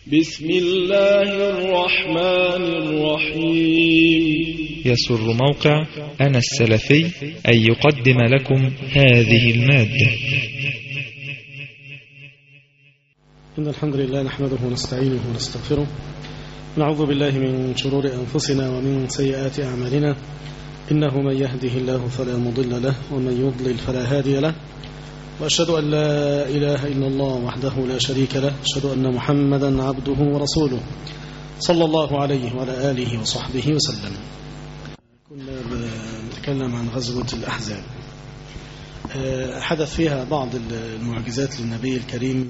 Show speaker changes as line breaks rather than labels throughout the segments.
بسم الله الرحمن الرحيم
يسر موقع أنا السلفي أن يقدم لكم هذه المادة
إن الحمد لله نحمده ونستعينه ونستغفره نعوذ بالله من شرور أنفسنا ومن سيئات أعمالنا إنه من يهده الله فلا مضل له ومن يضلل فلا هادي له وأشهد أن لا إله إلا الله وحده لا شريك له أشهد أن محمدا عبده ورسوله صلى الله عليه وعلى آله وصحبه وسلم كنا بنتكلم عن غزوة الأحزاب حدث فيها بعض المعجزات للنبي الكريم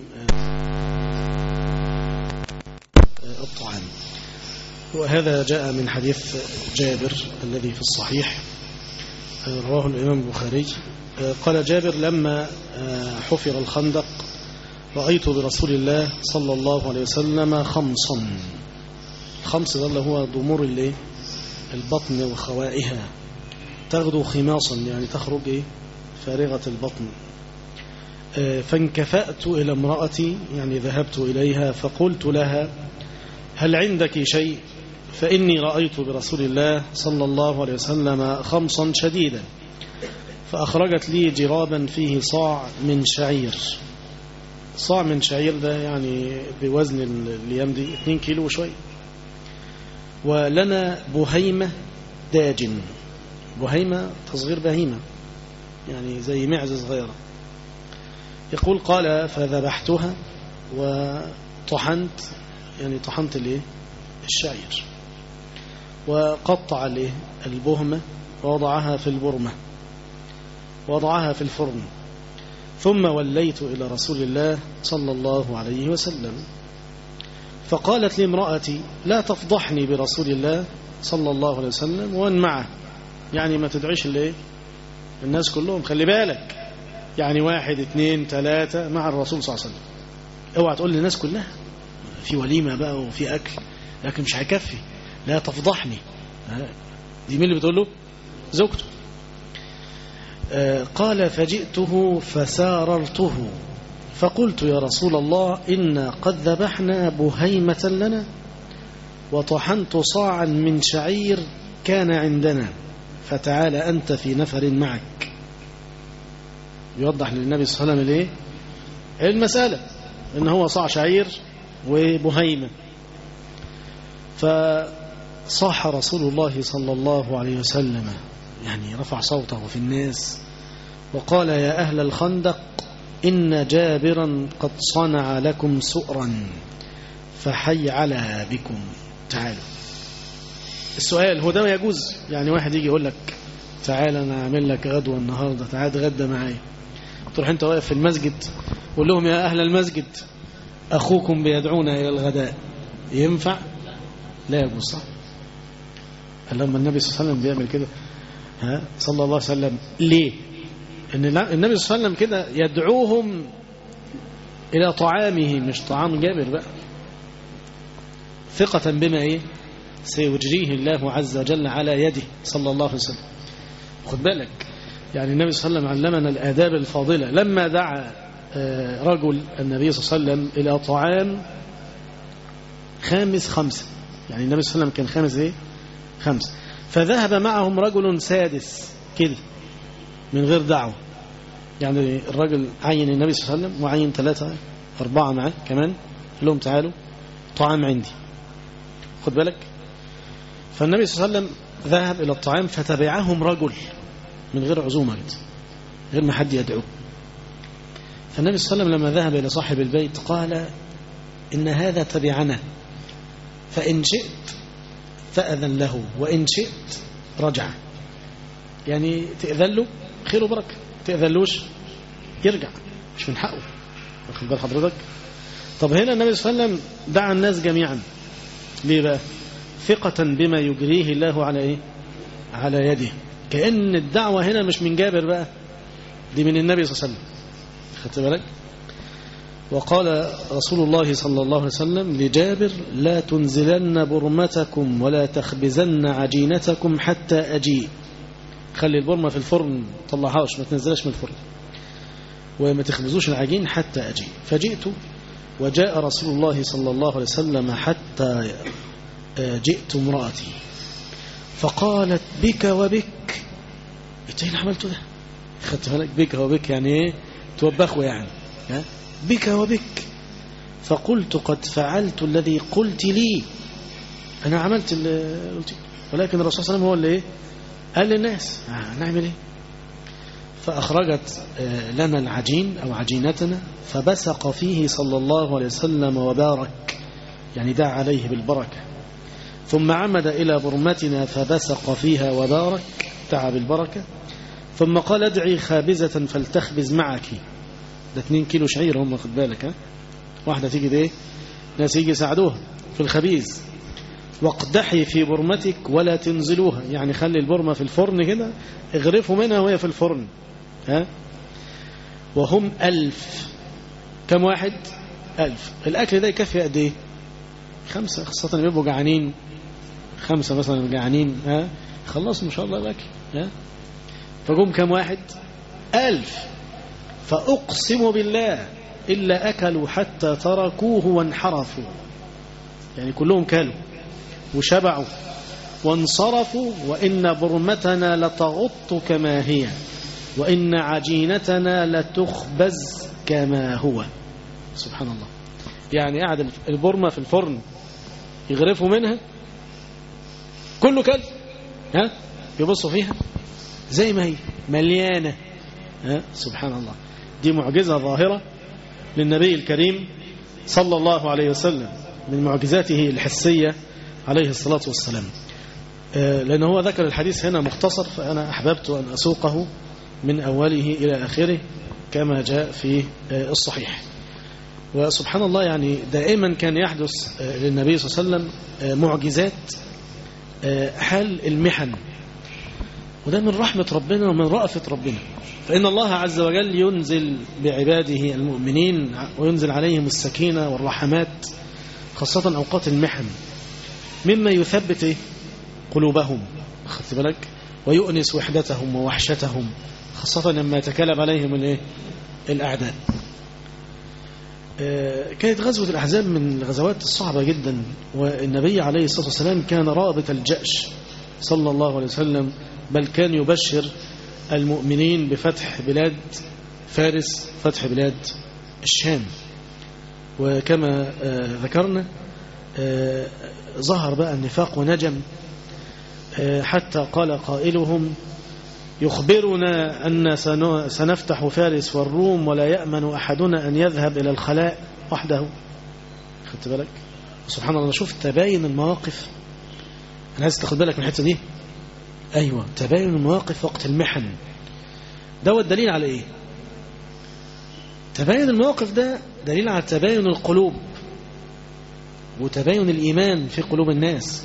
الطعام وهذا جاء من حديث جابر الذي في الصحيح رواه الإمام البخاري قال جابر لما حفر الخندق رأيت برسول الله صلى الله عليه وسلم خمصا الخمس ده اللي هو ضمور اللي البطن وخوائها تغدو خماصا يعني تخرج إيه فارغة البطن فانكفأت إلى امرأتي يعني ذهبت إليها فقلت لها هل عندك شيء فإني رأيت برسول الله صلى الله عليه وسلم خمصا شديدا فأخرجت لي جرابا فيه صاع من شعير صاع من شعير ده يعني بوزن الأيام دي 2 كيلو وشوية ولنا بهيمة داجن بهيمة تصغير بهيمة يعني زي معزة صغيرة يقول قال فذبحتها وطحنت يعني طحنت الايه الشعير وقطع الايه البهمة ووضعها في البرمة وضعها في الفرن ثم وليت إلى رسول الله صلى الله عليه وسلم فقالت لامرأتي لا تفضحني برسول الله صلى الله عليه وسلم وان معه يعني ما تدعيش الايه الناس كلهم خلي بالك يعني واحد اثنين ثلاثة مع الرسول صلى الله عليه وسلم اوعى تقول للناس كلها في وليمة بقى وفي أكل لكن مش هيكفي لا تفضحني دي مين اللي بتقول له زوجته قال فجئته فساررته فقلت يا رسول الله إنا قد ذبحنا بهيمة لنا وطحنت صاعا من شعير كان عندنا فتعال أنت في نفر معك يوضح للنبي صلى الله عليه وسلم الايه المسألة إن هو صاع شعير وبهيمة فصاح رسول الله صلى الله عليه وسلم يعني رفع صوته في الناس وقال يا أهل الخندق إن جابرا قد صنع لكم سؤرا فحي على بكم تعالوا السؤال هو ده ما يجوز يعني واحد يجي يقول لك تعال أنا أعمل لك غدوة النهاردة تعال تغدى معايا تروح أنت واقف في المسجد قول لهم يا أهل المسجد أخوكم بيدعونا إلى الغداء ينفع لا يجوز صح لما النبي صلى الله عليه وسلم بيعمل كده ها صلى الله عليه وسلم ليه ان النبي صلى الله عليه وسلم كده يدعوهم الى طعامه مش طعام جابر بقى ثقة بما ايه سيجريه الله عز وجل على يده صلى الله عليه وسلم خد بالك يعني النبي صلى الله عليه وسلم علمنا الآداب الفاضلة لما دعا رجل النبي صلى الله عليه وسلم إلى طعام خامس خمسة يعني النبي صلى الله عليه وسلم كان خامس ايه خمسة فذهب معهم رجل سادس كده من غير دعوة يعني الرجل عين النبي صلى الله عليه وسلم وعين ثلاثة أربعة معاه كمان لهم تعالوا طعام عندي خد بالك فالنبي صلى الله عليه وسلم ذهب إلى الطعام فتبعهم رجل من غير عزومة غير ما حد يدعوه فالنبي صلى الله عليه وسلم لما ذهب إلى صاحب البيت قال إن هذا تبعنا فإن شئت فأذن له وإن شئت رجع يعني تأذن له خير وبركة تأذنلوش يرجع مش من حقه واخد بال حضرتك طب هنا النبي صلى الله عليه وسلم دعا الناس جميعا ليه بقى ثقة بما يجريه الله على ايه على يده كأن الدعوة هنا مش من جابر بقى دي من النبي صلى الله عليه وسلم خدت بالك وقال رسول الله صلى الله عليه وسلم لجابر لا تنزلن برمتكم ولا تخبزن عجينتكم حتى أجيء خلي البرمة في الفرن طلعهاش ما تنزلش من الفرن وما تخبزوش العجين حتى أجيء فجئت وجاء رسول الله صلى الله عليه وسلم حتى جئت امرأتي فقالت بك وبك انت ايه اللي عملته ده خدت بالك بك وبك يعني ايه توبخوا يعني ها؟ بك وبك فقلت قد فعلت الذي قلت لي انا عملت اللي قلت ولكن الرسول صلى الله عليه وسلم هو اللي ايه قال للناس آه نعمل ايه فأخرجت لنا العجين أو عجينتنا فبسق فيه صلى الله عليه وسلم وبارك يعني دعا عليه بالبركة ثم عمد إلى برمتنا فبسق فيها وبارك دعا بالبركة ثم قال ادعي خابزة فلتخبز معك ده 2 كيلو شعير هم خد بالك ها واحدة تيجي ده ناس يجي يساعدوها في الخبيز واقدحي في برمتك ولا تنزلوها يعني خلي البرمة في الفرن كده اغرفوا منها وهي في الفرن ها وهم ألف كم واحد ألف الأكل ده يكفي قد ايه خمسة خاصة بيبقوا جعانين خمسة مثلا جعانين ها خلصوا ما شاء الله الأكل ها فقوم كم واحد ألف فأقسم بالله إلا أكلوا حتى تركوه وانحرفوا يعني كلهم كلوا وشبعوا وانصرفوا وإن برمتنا لتغط كما هي وإن عجينتنا لتخبز كما هو سبحان الله يعني قاعد البرمة في الفرن يغرفوا منها كله كل ها يبصوا فيها زي ما هي مليانة ها سبحان الله دي معجزة ظاهرة للنبي الكريم صلى الله عليه وسلم من معجزاته الحسية عليه الصلاة والسلام لأن هو ذكر الحديث هنا مختصر فأنا أحببت أن أسوقه من أوله إلى آخره كما جاء في الصحيح وسبحان الله يعني دائما كان يحدث للنبي صلى الله عليه وسلم معجزات حال المحن وده من رحمة ربنا ومن رأفة ربنا فإن الله عز وجل ينزل بعباده المؤمنين وينزل عليهم السكينة والرحمات خاصة أوقات المحن مما يثبت قلوبهم خدت بالك ويؤنس وحدتهم ووحشتهم خاصة لما يتكلم عليهم الايه الأعداء كانت غزوة الأحزاب من الغزوات الصعبة جدا والنبي عليه الصلاة والسلام كان رابط الجأش صلى الله عليه وسلم بل كان يبشر المؤمنين بفتح بلاد فارس فتح بلاد الشام وكما ذكرنا ظهر بقى النفاق ونجم حتى قال قائلهم يخبرنا أن سنفتح فارس والروم ولا يأمن أحدنا أن يذهب إلى الخلاء وحده خدت بالك سبحان الله شوف تباين المواقف أنا عايز تاخد بالك من الحتة دي أيوة تباين المواقف وقت المحن ده الدليل على إيه تباين المواقف ده دليل على تباين القلوب وتباين الإيمان في قلوب الناس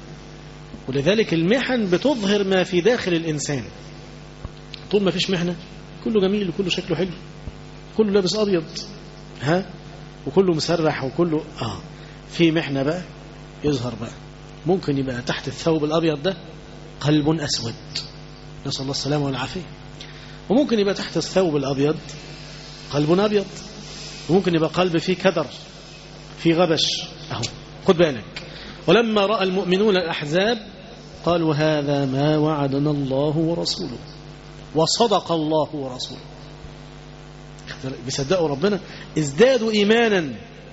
ولذلك المحن بتظهر ما في داخل الإنسان طول ما فيش محنة كله جميل وكله شكله حلو كله لابس أبيض ها وكله مسرح وكله آه في محنة بقى يظهر بقى ممكن يبقى تحت الثوب الأبيض ده قلب أسود نسأل الله السلامة والعافية وممكن يبقى تحت الثوب الأبيض قلب أبيض وممكن يبقى قلب فيه كدر فيه غبش أهو خد بالك ولما رأى المؤمنون الأحزاب قالوا هذا ما وعدنا الله ورسوله وصدق الله ورسوله بيصدقوا ربنا ازدادوا إيمانا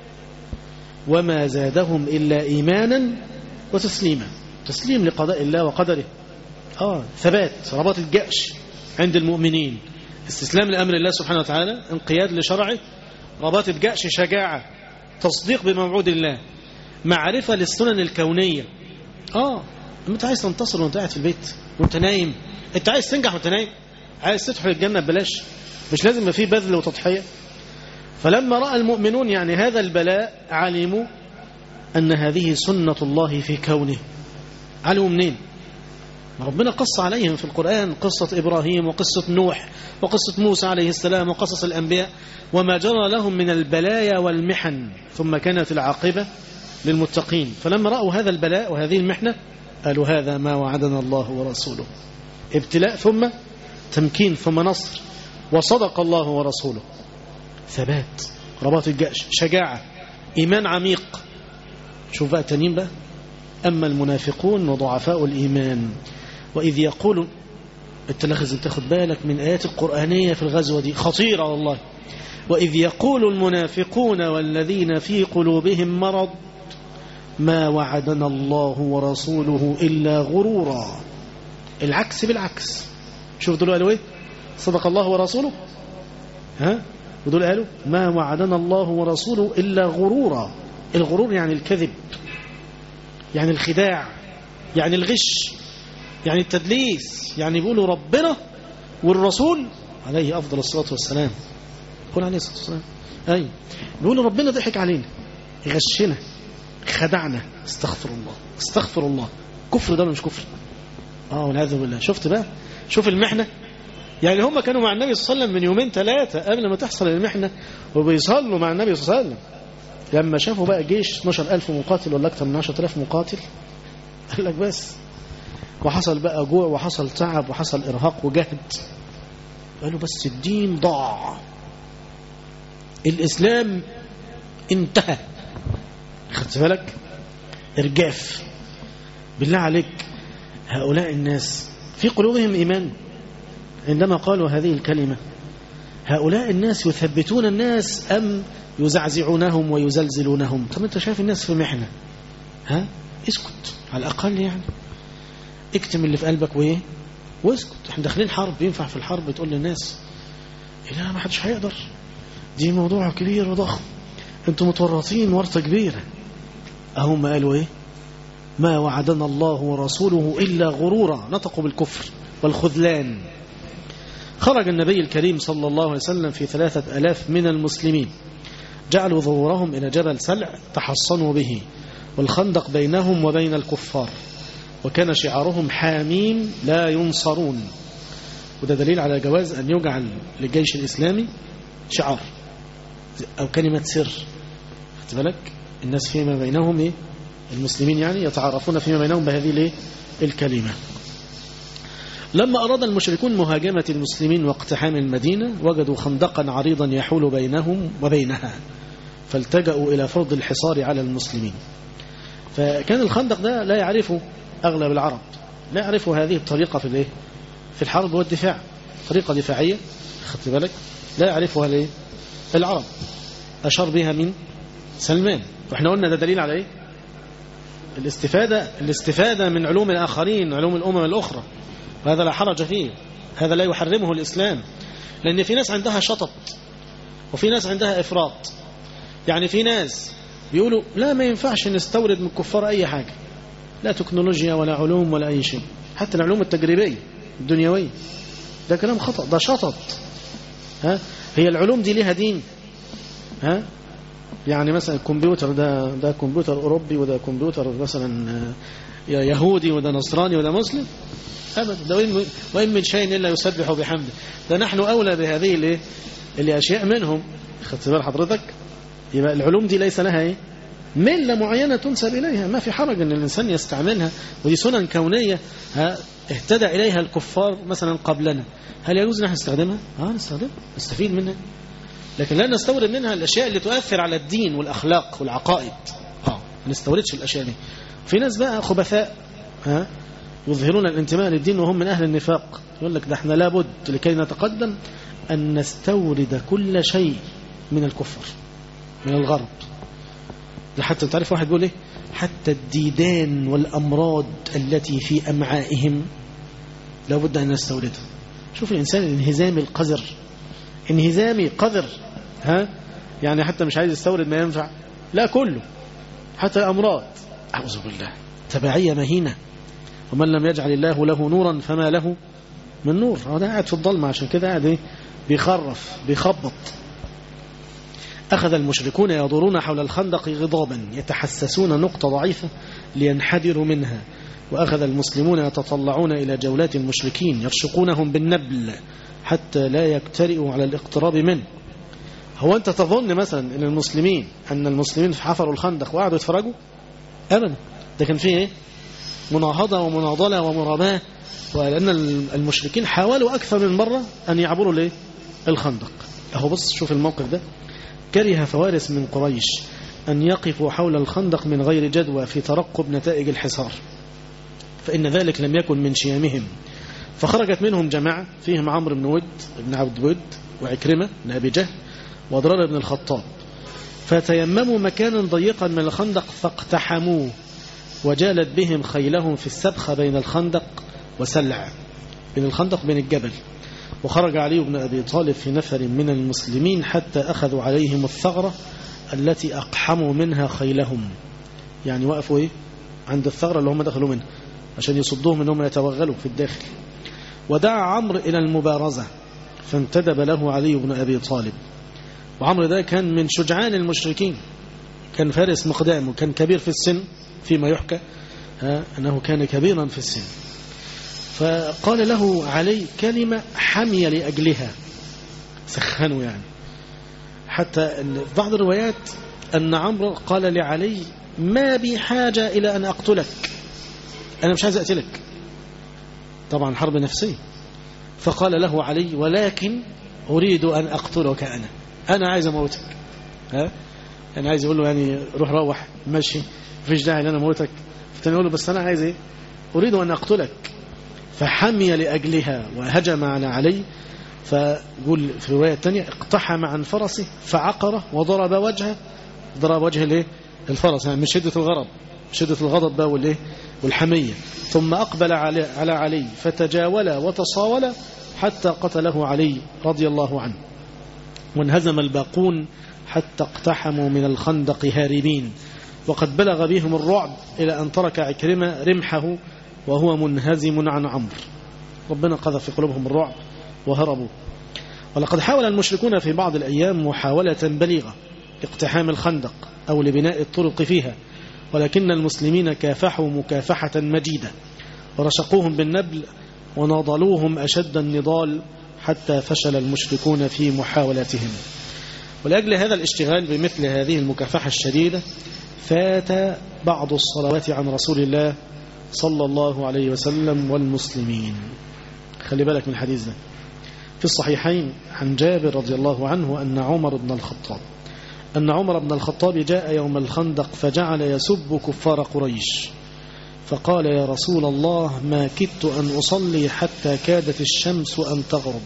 وما زادهم إلا إيمانا وتسليما تسليم لقضاء الله وقدره آه ثبات رباط الجأش عند المؤمنين استسلام لأمر الله سبحانه وتعالى انقياد لشرعه رباط الجأش شجاعة تصديق بموعود الله معرفة للسنن الكونية آه انت عايز تنتصر وانت قاعد في البيت وانت نايم انت عايز تنجح وانت نايم عايز تدخل الجنة ببلاش مش لازم في بذل وتضحية فلما رأى المؤمنون يعني هذا البلاء علموا أن هذه سنة الله في كونه علموا منين ربنا قص عليهم في القرآن قصة إبراهيم وقصة نوح وقصة موسى عليه السلام وقصص الأنبياء وما جرى لهم من البلايا والمحن ثم كانت العاقبة للمتقين فلما رأوا هذا البلاء وهذه المحنة قالوا هذا ما وعدنا الله ورسوله ابتلاء ثم تمكين ثم نصر وصدق الله ورسوله ثبات رباط الجأش شجاعة إيمان عميق شوف بقى التانيين بقى أما المنافقون وضعفاء الإيمان وإذ يقول انت لازم تاخد بالك من آيات القرآنية في الغزوة دي خطيرة والله وإذ يقول المنافقون والذين في قلوبهم مرض ما وعدنا الله ورسوله إلا غرورا العكس بالعكس شوف دول قالوا ايه صدق الله ورسوله ها ودول قالوا ما وعدنا الله ورسوله إلا غرورا الغرور يعني الكذب يعني الخداع يعني الغش يعني التدليس يعني بيقولوا ربنا والرسول عليه أفضل الصلاة والسلام يقول عليه الصلاة والسلام أي بيقولوا ربنا ضحك علينا غشنا خدعنا استغفر الله استغفر الله كفر ده مش كفر اه والعياذ بالله شفت بقى شوف المحنة يعني هم كانوا مع النبي صلى الله عليه وسلم من يومين ثلاثة قبل ما تحصل المحنة وبيصلوا مع النبي صلى الله عليه وسلم لما شافوا بقى جيش 12000 مقاتل ولا أكثر من 10000 مقاتل قال لك بس وحصل بقى جوع وحصل تعب وحصل إرهاق وجهد قالوا بس الدين ضاع الإسلام انتهى خدت بالك إرجاف بالله عليك هؤلاء الناس في قلوبهم إيمان عندما قالوا هذه الكلمة هؤلاء الناس يثبتون الناس أم يزعزعونهم ويزلزلونهم طب أنت شايف الناس في محنة ها اسكت على الأقل يعني اكتم اللي في قلبك وإيه واسكت احنا داخلين حرب ينفع في الحرب تقول للناس إيه لا ما حدش هيقدر دي موضوع كبير وضخم انتم متورطين ورطة كبيرة أهم قالوا إيه ما وعدنا الله ورسوله إلا غرورا نطقوا بالكفر والخذلان خرج النبي الكريم صلى الله عليه وسلم في ثلاثة ألاف من المسلمين جعلوا ظهورهم إلى جبل سلع تحصنوا به والخندق بينهم وبين الكفار وكان شعارهم حاميم لا ينصرون وده دليل على جواز أن يجعل للجيش الإسلامي شعار أو كلمة سر خدت بالك الناس فيما بينهم إيه؟ المسلمين يعني يتعارفون فيما بينهم بهذه الإيه؟ الكلمة لما أراد المشركون مهاجمة المسلمين واقتحام المدينة وجدوا خندقا عريضا يحول بينهم وبينها فالتجأوا إلى فرض الحصار على المسلمين فكان الخندق ده لا يعرفه أغلب العرب لا يعرفوا هذه الطريقة في الايه في الحرب والدفاع طريقة دفاعية خدت بالك لا يعرفها الايه العرب أشار بها من سلمان واحنا قلنا ده دليل على ايه الاستفادة الاستفادة من علوم الآخرين علوم الأمم الأخرى وهذا لا حرج فيه هذا لا يحرمه الإسلام لأن في ناس عندها شطط وفي ناس عندها إفراط يعني في ناس بيقولوا لا ما ينفعش نستورد من الكفار أي حاجة لا تكنولوجيا ولا علوم ولا أي شيء حتى العلوم التجريبية الدنيوية ده كلام خطأ ده شطط ها هي العلوم دي ليها دين ها يعني مثلا الكمبيوتر ده ده كمبيوتر أوروبي وده كمبيوتر مثلا يهودي وده نصراني وده مسلم أبدا ده وإن, وإن من شيء إلا يسبح بحمده ده نحن أولى بهذه الايه الأشياء منهم خدت بال حضرتك يبقى العلوم دي ليس لها ايه ملة معينة تنسب إليها ما في حرج أن الإنسان يستعملها ودي سنن كونية ها اهتدى إليها الكفار مثلا قبلنا هل يجوز نحن نستخدمها؟ اه نستخدمها نستفيد منها لكن لا نستورد منها الأشياء اللي تؤثر على الدين والأخلاق والعقائد اه ما نستوردش الأشياء دي في ناس بقى خبثاء ها يظهرون الانتماء للدين وهم من أهل النفاق يقول لك ده احنا لابد لكي نتقدم أن نستورد كل شيء من الكفر من الغرب لحتى تعرف واحد بيقول ايه حتى الديدان والأمراض التي في أمعائهم لابد أن نستوردها شوف الإنسان الانهزامي القذر انهزامي قذر ها يعني حتى مش عايز يستورد ما ينفع لا كله حتى الأمراض أعوذ بالله تبعية مهينة ومن لم يجعل الله له نورا فما له من نور هو ده قاعد في الضلمة عشان كده قاعد ايه بيخرف بيخبط أخذ المشركون يدورون حول الخندق غضابا يتحسسون نقطة ضعيفة لينحدروا منها وأخذ المسلمون يتطلعون إلى جولات المشركين يرشقونهم بالنبل حتى لا يجترئوا على الاقتراب منه هو أنت تظن مثلا أن المسلمين أن المسلمين حفروا الخندق وقعدوا يتفرجوا أبدا ده كان فيه إيه مناهضة ومناضلة ومراماة ولأن المشركين حاولوا أكثر من مرة أن يعبروا ليه الخندق أهو بص شوف الموقف ده كره فوارس من قريش أن يقفوا حول الخندق من غير جدوى في ترقب نتائج الحصار فإن ذلك لم يكن من شيامهم فخرجت منهم جماعة فيهم عمرو بن ود بن عبد ود وعكرمة بن أبي جهل وضرار بن الخطاب فتيمموا مكانا ضيقا من الخندق فاقتحموه وجالت بهم خيلهم في السبخة بين الخندق وسلع بين الخندق وبين الجبل وخرج علي بن أبي طالب في نفر من المسلمين حتى أخذوا عليهم الثغرة التي أقحموا منها خيلهم يعني وقفوا إيه؟ عند الثغرة اللي هم دخلوا منها عشان يصدوهم أنهم يتوغلوا في الداخل ودعا عمرو إلى المبارزة فانتدب له علي بن أبي طالب وعمرو ده كان من شجعان المشركين كان فارس مقدام وكان كبير في السن فيما يحكى ها أنه كان كبيرا في السن فقال له علي كلمة حمي لأجلها سخنوا يعني حتى في بعض الروايات أن عمرو قال لعلي ما بي حاجة إلى أن أقتلك أنا مش عايز أقتلك طبعا حرب نفسية فقال له علي ولكن أريد أن أقتلك أنا أنا عايز أموتك ها أنا عايز يقول له يعني روح روح ماشي مفيش داعي ان انا اموتك فتاني يقول له بس انا عايز ايه اريد ان اقتلك فحمي لاجلها وهجم على علي فقول في الروايه الثانيه اقتحم عن فرسه فعقره وضرب وجهه ضرب وجه الايه الفرس يعني من شده الغضب شده الغضب بقى والايه والحميه ثم اقبل على على علي فتجاول وتصاول حتى قتله علي رضي الله عنه وانهزم الباقون حتى اقتحموا من الخندق هاربين وقد بلغ بهم الرعب إلى أن ترك عكرمة رمحه وهو منهزم عن عمرو ربنا قذف في قلوبهم الرعب وهربوا ولقد حاول المشركون في بعض الأيام محاولة بليغة اقتحام الخندق أو لبناء الطرق فيها ولكن المسلمين كافحوا مكافحة مجيدة ورشقوهم بالنبل وناضلوهم أشد النضال حتى فشل المشركون في محاولاتهم ولأجل هذا الاشتغال بمثل هذه المكافحة الشديدة فات بعض الصلوات عن رسول الله صلى الله عليه وسلم والمسلمين خلي بالك من الحديث ده في الصحيحين عن جابر رضي الله عنه أن عمر بن الخطاب أن عمر بن الخطاب جاء يوم الخندق فجعل يسب كفار قريش فقال يا رسول الله ما كدت أن أصلي حتى كادت الشمس أن تغرب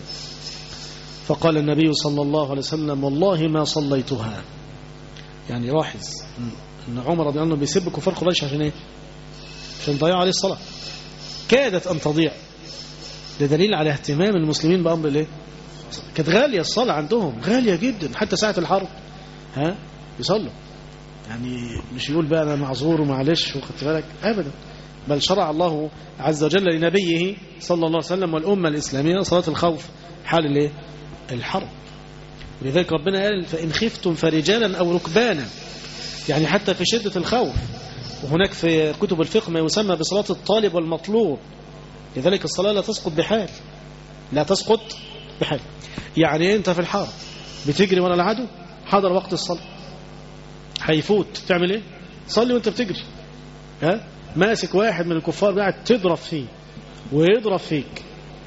فقال النبي صلى الله عليه وسلم والله ما صليتها يعني لاحظ ان عمر رضي الله عنه بيسب كفار قريش عشان ايه عشان ضيعوا عليه الصلاه كادت ان تضيع ده دليل على اهتمام المسلمين بامر الايه كانت غاليه الصلاه عندهم غاليه جدا حتى ساعه الحرب ها يصلوا يعني مش يقول بقى انا معذور ومعلش وخدت بالك ابدا بل شرع الله عز وجل لنبيه صلى الله عليه وسلم والامه الاسلاميه صلاه الخوف حال الايه الحرب ولذلك ربنا قال فان خفتم فرجالا او ركبانا يعني حتى في شدة الخوف وهناك في كتب الفقه ما يسمى بصلاة الطالب والمطلوب لذلك الصلاة لا تسقط بحال لا تسقط بحال يعني أنت في الحرب بتجري ورا العدو حضر وقت الصلاة هيفوت تعمل ايه صلي وانت بتجري ها ماسك واحد من الكفار قاعد تضرب فيه ويضرب فيك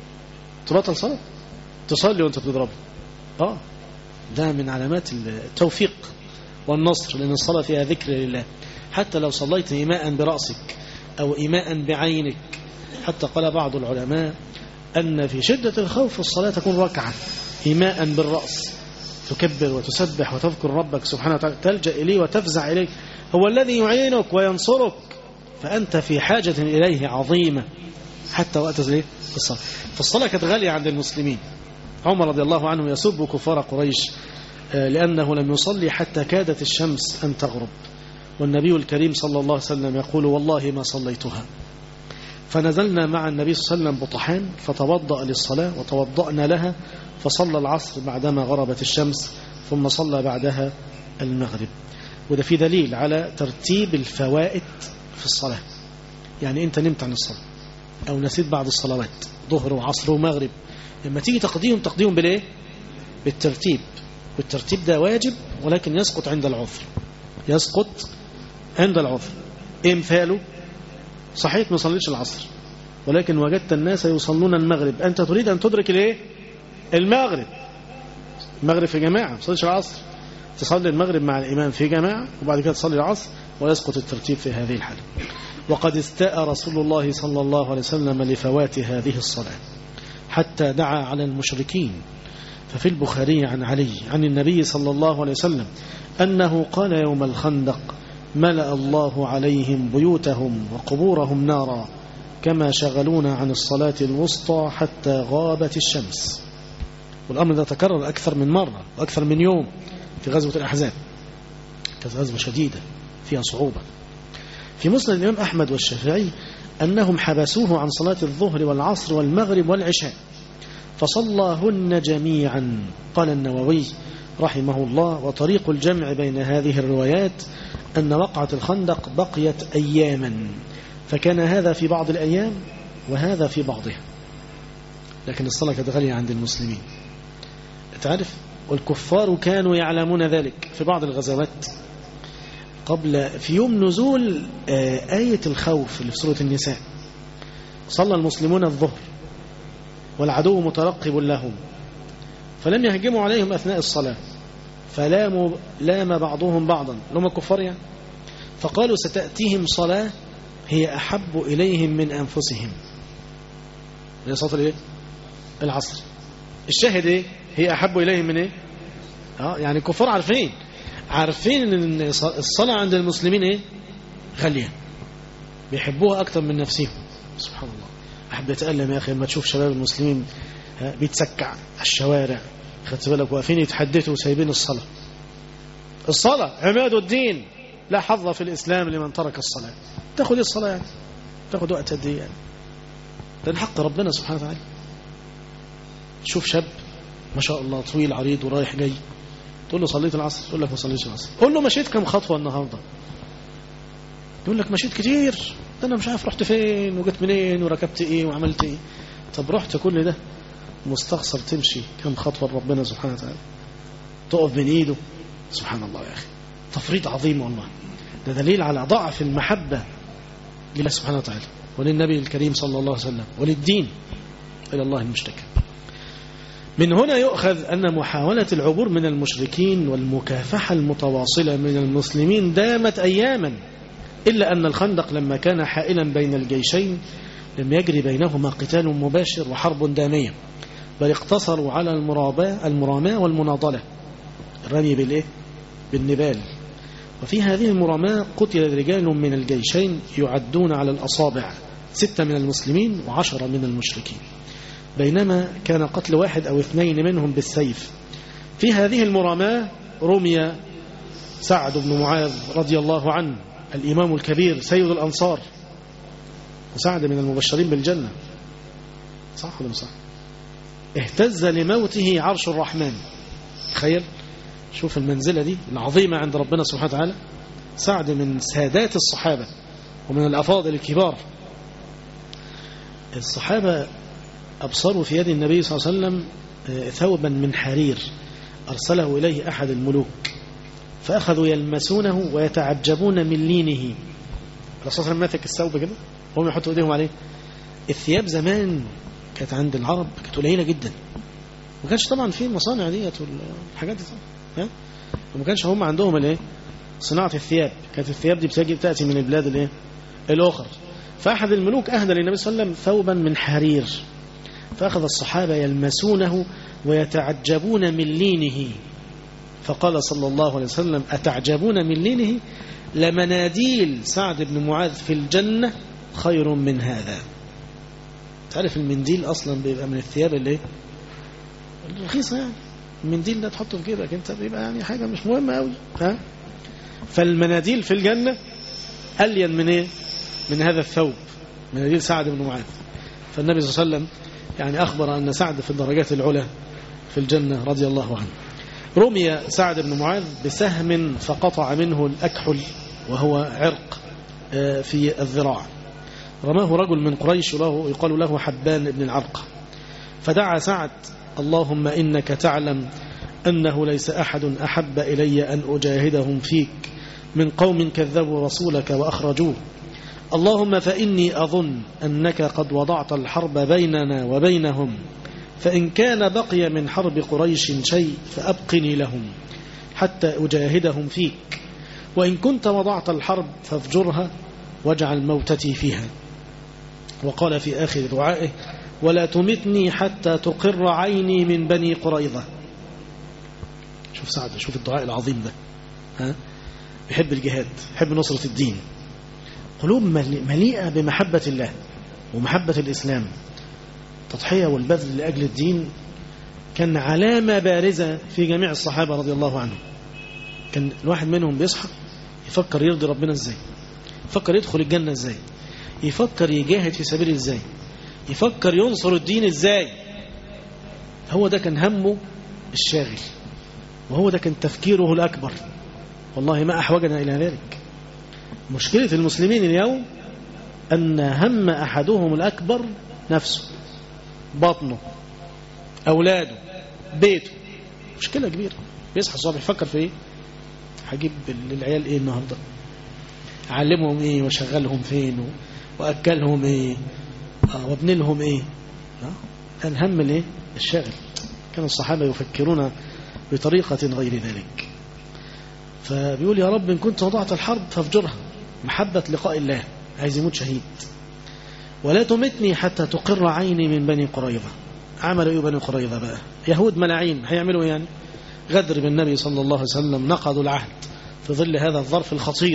تبطل صلاة تصلي وانت بتضربه اه ده من علامات التوفيق والنصر لأن الصلاة فيها ذكر لله حتى لو صليت إيماء برأسك أو إيماء بعينك حتى قال بعض العلماء أن في شدة الخوف الصلاة تكون ركعة إيماء بالرأس تكبر وتسبح وتذكر ربك سبحانه وتعالى تلجأ إليه وتفزع إليه هو الذي يعينك وينصرك فأنت في حاجة إليه عظيمة حتى وقت الصلاة فالصلاة كانت غالية عند المسلمين عمر رضي الله عنه يسب كفار قريش لأنه لم يصلي حتى كادت الشمس أن تغرب والنبي الكريم صلى الله عليه وسلم يقول والله ما صليتها فنزلنا مع النبي صلى الله عليه وسلم بطحان فتوضأ للصلاة وتوضأنا لها فصلى العصر بعدما غربت الشمس ثم صلى بعدها المغرب وده في دليل على ترتيب الفوائد في الصلاة يعني أنت نمت عن الصلاة أو نسيت بعض الصلوات ظهر وعصر ومغرب لما تيجي تقضيهم تقضيهم بالإيه؟ بالترتيب والترتيب ده واجب ولكن يسقط عند العذر يسقط عند العذر ايه مثاله صحيح ما صليتش العصر ولكن وجدت الناس يصلون المغرب انت تريد ان تدرك الايه المغرب المغرب في جماعه ما صليتش العصر تصلي المغرب مع الإمام في جماعة وبعد كده تصلي العصر ويسقط الترتيب في هذه الحالة وقد استاء رسول الله صلى الله عليه وسلم لفوات هذه الصلاة حتى دعا على المشركين ففي البخاري عن علي عن النبي صلى الله عليه وسلم أنه قال يوم الخندق ملأ الله عليهم بيوتهم وقبورهم نارا كما شغلونا عن الصلاة الوسطى حتى غابت الشمس والأمر ده تكرر أكثر من مرة وأكثر من يوم في غزوة الأحزاب كانت غزوة شديدة فيها صعوبة في مسند الإمام أحمد والشافعي أنهم حبسوه عن صلاة الظهر والعصر والمغرب والعشاء فصلاهن جميعا قال النووي رحمه الله وطريق الجمع بين هذه الروايات أن وقعة الخندق بقيت أياما فكان هذا في بعض الأيام وهذا في بعضها لكن الصلاة كانت غالية عند المسلمين تعرف والكفار كانوا يعلمون ذلك في بعض الغزوات قبل في يوم نزول آية الخوف اللي في سورة النساء صلى المسلمون الظهر والعدو مترقب لهم فلم يهجموا عليهم أثناء الصلاة فلاموا لام بعضهم بعضا لهم الكفار يعني فقالوا ستأتيهم صلاة هي أحب إليهم من أنفسهم هي صلاة الايه العصر الشاهد ايه هي أحب إليهم من ايه اه يعني الكفار عارفين عارفين ان الصلاة عند المسلمين ايه غالية بيحبوها أكتر من نفسهم سبحان الله أحب يتألم يا أخي لما تشوف شباب المسلمين بيتسكع على الشوارع خدت بالك واقفين يتحدثوا وسايبين الصلاة الصلاة عماد الدين لا حظ في الإسلام لمن ترك الصلاة تاخد الصلاة يعني تاخد وقت قد ايه يعني ده حق ربنا سبحانه وتعالى شوف شاب ما شاء الله طويل عريض ورايح جاي تقول له صليت العصر يقول لك ما صليتش العصر قول له مشيت كم خطوة النهاردة يقول لك مشيت كتير ده انا مش عارف رحت فين وجيت منين وركبت ايه وعملت ايه طب رحت كل ده مستخسر تمشي كم خطوة لربنا سبحانه وتعالى تقف بين ايده سبحان الله يا اخي تفريط عظيم والله ده دليل على ضعف المحبة لله سبحانه وتعالى وللنبي الكريم صلى الله عليه وسلم وللدين إلى الله المشتكى من هنا يؤخذ أن محاولة العبور من المشركين والمكافحة المتواصلة من المسلمين دامت أياما إلا أن الخندق لما كان حائلا بين الجيشين لم يجري بينهما قتال مباشر وحرب دامية بل اقتصروا على المراباة المراماة والمناضلة الرمي بالإيه؟ بالنبال وفي هذه المراماة قتل رجال من الجيشين يعدون على الأصابع ستة من المسلمين وعشرة من المشركين بينما كان قتل واحد أو اثنين منهم بالسيف في هذه المراماة رمي سعد بن معاذ رضي الله عنه الإمام الكبير سيد الأنصار وسعد من المبشرين بالجنة صح ولا صح اهتز لموته عرش الرحمن تخيل شوف المنزلة دي العظيمة عند ربنا سبحانه وتعالى سعد من سادات الصحابة ومن الأفاضل الكبار الصحابة أبصروا في يد النبي صلى الله عليه وسلم ثوبا من حرير أرسله إليه أحد الملوك فأخذوا يلمسونه ويتعجبون من لينه الرسول صلى الله عليه وسلم ماسك الثوب كده وهم يحطوا ايديهم عليه الثياب زمان كانت عند العرب كانت قليله جدا ما كانش طبعا في المصانع ديت والحاجات دي ها وما كانش هم عندهم الايه صناعه الثياب كانت الثياب دي بتجي تاتي من البلاد الايه الاخرى فاحد الملوك اهدى للنبي صلى الله عليه وسلم ثوبا من حرير فاخذ الصحابه يلمسونه ويتعجبون من لينه فقال صلى الله عليه وسلم أتعجبون من لينه لمناديل سعد بن معاذ في الجنة خير من هذا تعرف المنديل أصلا بيبقى من الثياب اللي الرخيصة يعني المنديل ده تحطه في جيبك انت بيبقى يعني حاجة مش مهمة قوي ها فالمناديل في الجنة ألين من ايه من هذا الثوب مناديل سعد بن معاذ فالنبي صلى الله عليه وسلم يعني أخبر أن سعد في الدرجات العلى في الجنة رضي الله عنه رمي سعد بن معاذ بسهم فقطع منه الأكحل وهو عرق في الذراع رماه رجل من قريش له يقال له حبان بن العرق فدعا سعد اللهم إنك تعلم أنه ليس أحد أحب إلي أن أجاهدهم فيك من قوم كذبوا رسولك وأخرجوه اللهم فإني أظن أنك قد وضعت الحرب بيننا وبينهم فإن كان بقي من حرب قريش شيء فأبقني لهم حتى أجاهدهم فيك وإن كنت وضعت الحرب فافجرها واجعل موتتي فيها وقال في آخر دعائه ولا تمتني حتى تقر عيني من بني قريظة شوف سعد شوف الدعاء العظيم ده ها يحب الجهاد يحب نصرة الدين قلوب مليئة بمحبة الله ومحبة الإسلام تضحية والبذل لأجل الدين كان علامة بارزة في جميع الصحابة رضي الله عنهم كان الواحد منهم بيصحى يفكر يرضي ربنا ازاي يفكر يدخل الجنة ازاي يفكر يجاهد في سبيل ازاي يفكر ينصر الدين ازاي هو ده كان همه الشاغل وهو ده كان تفكيره الأكبر والله ما أحوجنا إلى ذلك مشكلة المسلمين اليوم أن هم أحدهم الأكبر نفسه بطنه أولاده بيته مشكلة كبيرة بيصحى الصبح يفكر في إيه هجيب للعيال إيه النهاردة أعلمهم إيه وأشغلهم فين وأكلهم إيه آه وابني لهم إيه آه الهم الإيه الشاغل كان الصحابة يفكرون بطريقة غير ذلك فبيقول يا رب إن كنت وضعت الحرب فافجرها محبة لقاء الله عايز يموت شهيد ولا تمتني حتى تقر عيني من بني قريظة عملوا ايه بني قريظة بقى يهود ملاعين هيعملوا يعني غدر بالنبي صلى الله عليه وسلم نقضوا العهد في ظل هذا الظرف الخطير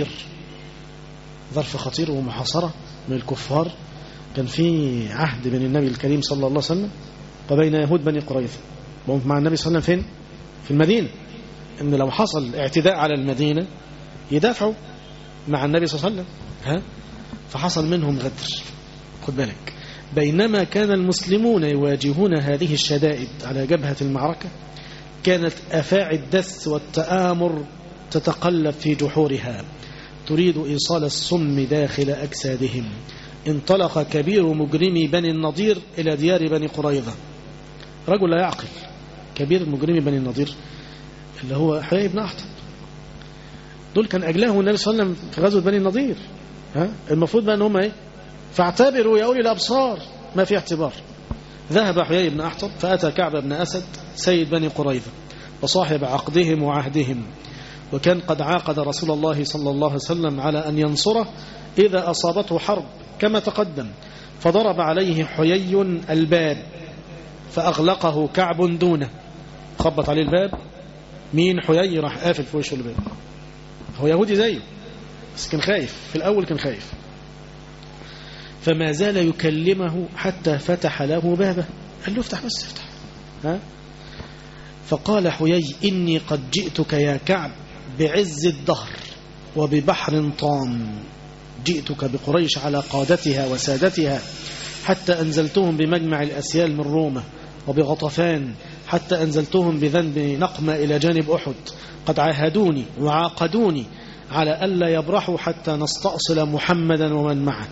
ظرف خطير ومحاصرة من الكفار كان في عهد بين النبي الكريم صلى الله عليه وسلم وبين يهود بني قريظة مع النبي صلى الله عليه وسلم فين في المدينة ان لو حصل اعتداء على المدينة يدافعوا مع النبي صلى الله عليه وسلم ها فحصل منهم غدر خد بالك بينما كان المسلمون يواجهون هذه الشدائد على جبهة المعركة كانت أفاعي الدس والتآمر تتقلب في جحورها تريد إيصال السم داخل أجسادهم انطلق كبير مجرمي بني النضير إلى ديار بني قريظة رجل لا يعقل كبير مجرمي بني النضير اللي هو حيي بن أحطب دول كان أجلهم النبي صلى الله عليه وسلم في غزوة بني النضير ها المفروض بقى ان هم ايه فاعتبروا يا أولي الأبصار ما في اعتبار ذهب حيي بن أحطب فأتى كعب بن أسد سيد بني قريظة وصاحب عقدهم وعهدهم وكان قد عاقد رسول الله صلى الله عليه وسلم على أن ينصره إذا أصابته حرب كما تقدم فضرب عليه حيي الباب فأغلقه كعب دونه خبط عليه الباب مين حيي راح قافل في وشه الباب هو يهودي زيه بس كان خايف في الأول كان خايف فما زال يكلمه حتى فتح له بابه قال له افتح بس افتح ها فقال حيي إني قد جئتك يا كعب بعز الدهر وببحر طام جئتك بقريش على قادتها وسادتها حتى أنزلتهم بمجمع الأسيال من روما وبغطفان حتى أنزلتهم بذنب نقمة إلى جانب أحد قد عاهدوني وعاقدوني على ألا يبرحوا حتى نستأصل محمدا ومن معه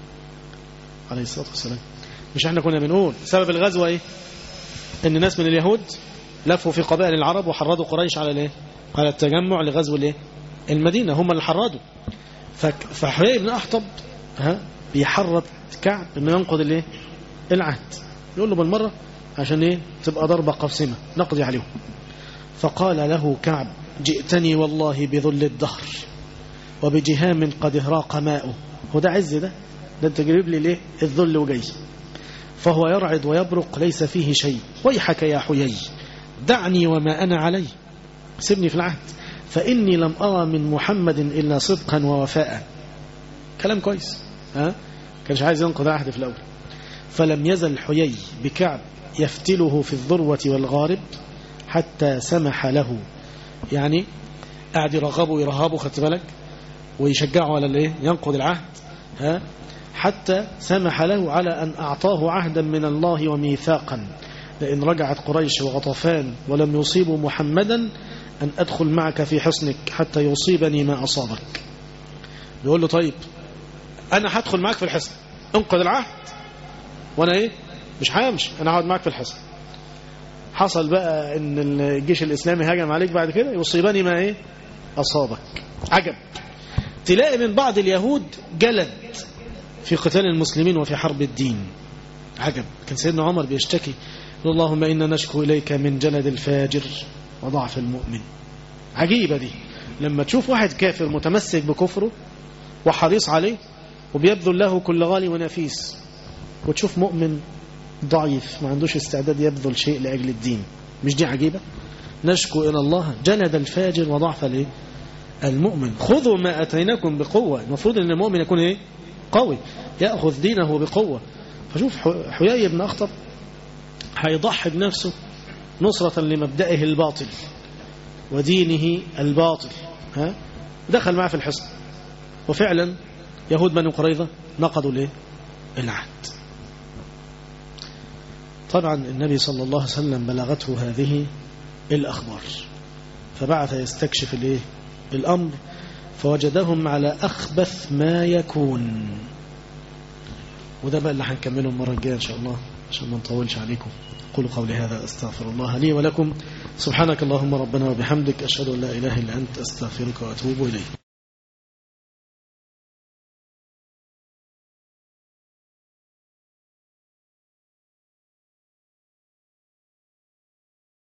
عليه الصلاة والسلام مش احنا كنا بنقول سبب الغزوة ايه ان ناس من اليهود لفوا في قبائل العرب وحرضوا قريش على الايه على التجمع لغزو الايه المدينة هم اللي حرضوا فحيي بن أحطب ها بيحرض كعب انه ينقض الايه العهد يقول له بالمرة عشان ايه تبقى ضربة قاسمة نقضي عليهم فقال له كعب جئتني والله بذل الدهر وبجهام قد اهراق ماؤه هو ده عز ده ده انت جريب لي ليه الذل وجاي فهو يرعد ويبرق ليس فيه شيء ويحك يا حيي دعني وما أنا علي سيبني في العهد فإني لم أرى من محمد إلا صدقا ووفاء كلام كويس ها كانش عايز ينقض عهد في الأول فلم يزل حيي بكعب يفتله في الذروة والغارب حتى سمح له يعني قاعد يرغبه ويرهبه خدت بالك ويشجعه على الايه ينقض العهد ها حتى سمح له على أن أعطاه عهدا من الله وميثاقا لأن رجعت قريش وغطفان ولم يصيبوا محمدا أن أدخل معك في حصنك حتى يصيبني ما أصابك يقول له طيب أنا هدخل معك في الحصن انقذ العهد وأنا إيه مش هامش أنا هقعد معك في الحصن حصل بقى ان الجيش الإسلامي هاجم عليك بعد كده يصيبني ما إيه أصابك عجب تلاقي من بعض اليهود جلد في قتال المسلمين وفي حرب الدين عجب كان سيدنا عمر بيشتكي اللهم إنا نشكو إليك من جلد الفاجر وضعف المؤمن عجيبة دي لما تشوف واحد كافر متمسك بكفره وحريص عليه وبيبذل له كل غالي ونفيس وتشوف مؤمن ضعيف ما عندوش استعداد يبذل شيء لأجل الدين مش دي عجيبة نشكو إلى الله جلد الفاجر وضعف الايه المؤمن خذوا ما أتيناكم بقوة المفروض أن المؤمن يكون إيه قوي يأخذ دينه بقوة فشوف حيي بن أخطب هيضحي بنفسه نصرة لمبدئه الباطل ودينه الباطل ها دخل معه في الحصن وفعلا يهود بني قريظة نقضوا الايه العهد طبعا النبي صلى الله عليه وسلم بلغته هذه الأخبار فبعث يستكشف الايه الأمر فوجدهم على أخبث ما يكون وده بقى اللي هنكمله المرة الجاية إن شاء الله عشان ما نطولش عليكم قولوا قولي هذا أستغفر الله لي ولكم سبحانك اللهم ربنا وبحمدك أشهد أن لا إله إلا أنت أستغفرك وأتوب إليك